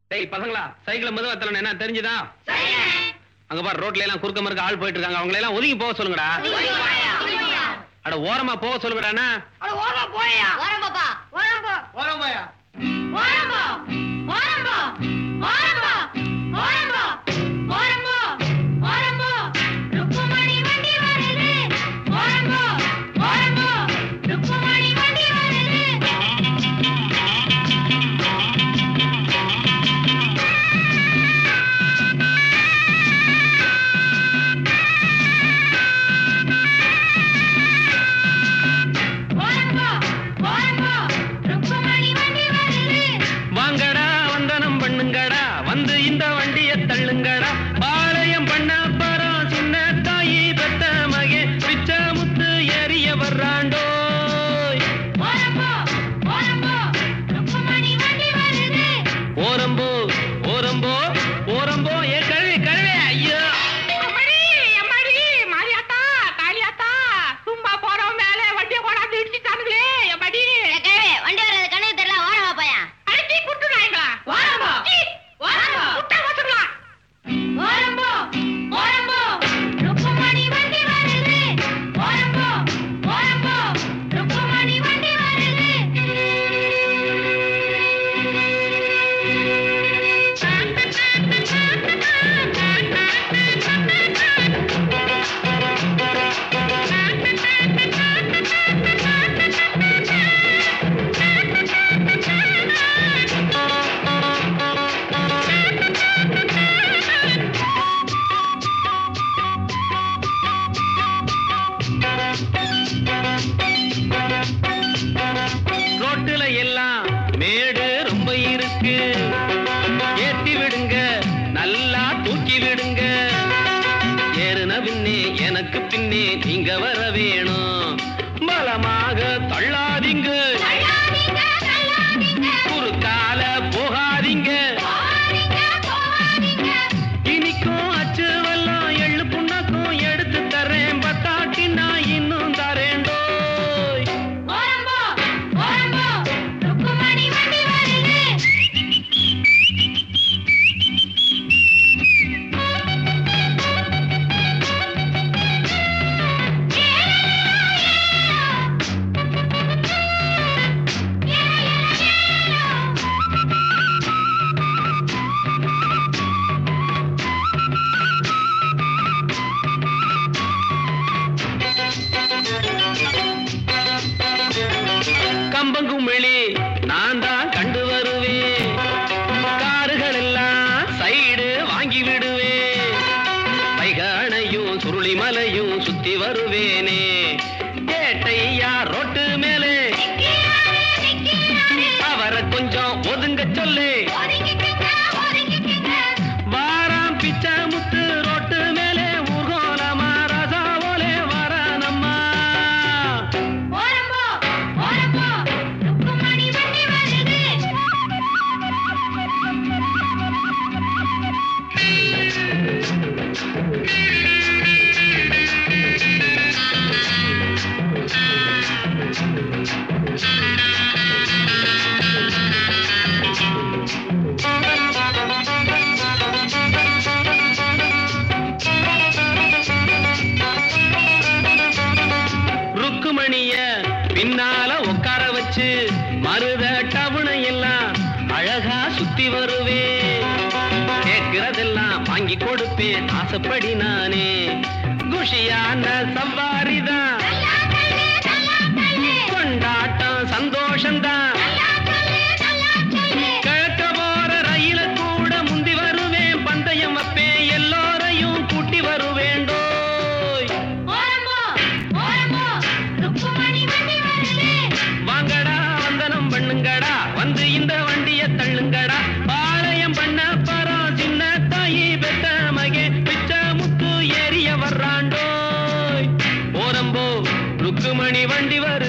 டேய் பசங்களா சைக்கிள் மெதுவா தரணும் என்ன தெரிஞ்சுதா அங்க பாரு ரோட்ல எல்லாம் குறுக்க மறுக்க ஆள் போயிட்டு இருக்காங்க அவங்கள எல்லாம் ஒதுங்கி போக சொல்லுங்கடா அட ஓரமா போக சொல்லுங்கடா அண்ணா. வரம்பப்பா வரம்போ ஓரமாயா வரம்போ வரம்போ வரம்போ வரம்போ வரம்போ வரம்போ ருக்குமணி வண்டி வருது வரம்போ வரம்போ ருக்குமணி வண்டி வருது வரம்போ வரம்போ ருக்குமணி வண்டி வருது வாங்கடா வந்தனம் பண்ணுங்கடா வந்து இந்த வண்டிய தள்ளுங்கடா பாளையம் பண்ண பரம் சின்ன தாயி பெத்த மகே பிச்ச முத்து ஏறிய வர்றாண்டோய் வரம்போ வரம்போ ருக்குமணி வண்டி வருது ஓரம்போ ஓரம்போ ஓரம்போ ஏ கழுவி கழுவி ஐயோ அம்மாடி அம்மாடி மாரியாத்தா காளியாத்தா சும்மா போறோம் மேல வண்டியை கொண்டாந்து இடிச்சுட்டானுங்களே அம்மாடி ஏக்கே வண்டி வர்றது கண்ணுக்கு தெரியல வாரமா பையன் அடிச்சி குட்டுறாங்களா வாரம்போ. வாரம்போ. குட்டா வச்சுங்களா வரம்போ வரம்போ ருக்குமணி வண்டி வருது வரம்போ வரம்போ ருக்குமணி வண்டி ரோட்டுல எல்லாம் மேடு ரொம்ப இருக்கு ஏத்தி விடுங்க நல்லா தூக்கி விடுங்க ஏறுன பின்னே எனக்கு பின்னே நீங்க வர வேணும் பலமாக தள்ளாதீங்க தள்ளாதீங்க தள்ளாதீங்க குறுக்கால போகாதீங்க போகாதீங்க போகாதீங்க இனிக்கும் அச்சு வெல்லம் எள்ளு புண்ணாக்கும் எடுத்து தரேன் பத்தாட்டி நான் இன்னும் தரேன்டோய் வரம்போ வரம்போ ருக்குமணி வண்டி வருது கம்பங்குமிழி நான் தான் கண்டு வருவேன் காருகள் எல்லாம் சைடு வாங்கி விடுவேன் வைகானையும் சுருளிமலையும் சுத்தி வருவேனே ஏட்டையா ரோட்டு மேலே நிக்கிறாரு நிக்கிறாரு அவரை கொஞ்சம் ஒதுங்க சொல்லு ஒதுங்கிக்கங்க ஒதுங்கிக்கங்க வாராம் பிச்சை முத்து ரோட்டு மேலே ஊர்கோலமா ரசாவோலே வரானம்மா வரம்போ வரம்போ ருக்குமணி வண்டி வருது ருக்குமணிய பின்னால உட்கார வச்சு மருத டவுனை எல்லாம் அழகா சுத்தி வருவேன் கேட்கிறதெல்லாம் வாங்கி கொடுப்பேன் ஆசைப்படி நானே குஷியான சவாரிதான் நல்லா தள்ளு நல்லா தள்ளு கொண்டாட்டம் சந்தோஷம்தான் நல்லா தள்ளு நல்லா தள்ளு கிழக்க போற ரயில கூட முந்தி வருவேன் பந்தயம் வைப்பேன் எல்லோரையும் கூட்டி வருவேண்டோய் வரம்போ வரம்போ ருக்குமணி வண்டி வருது வாங்கடா வந்தனம் பண்ணுங்கடா வந்து இந்த வண்டிய தள்ளுங்கடா பாளையம் பண்ண பரம் சின்ன தாயி பெத்த மகே பிச்ச முத்து ஏறிய வர்றாண்டோய் ஓரம்போ ருக்குமணி வண்டி வருது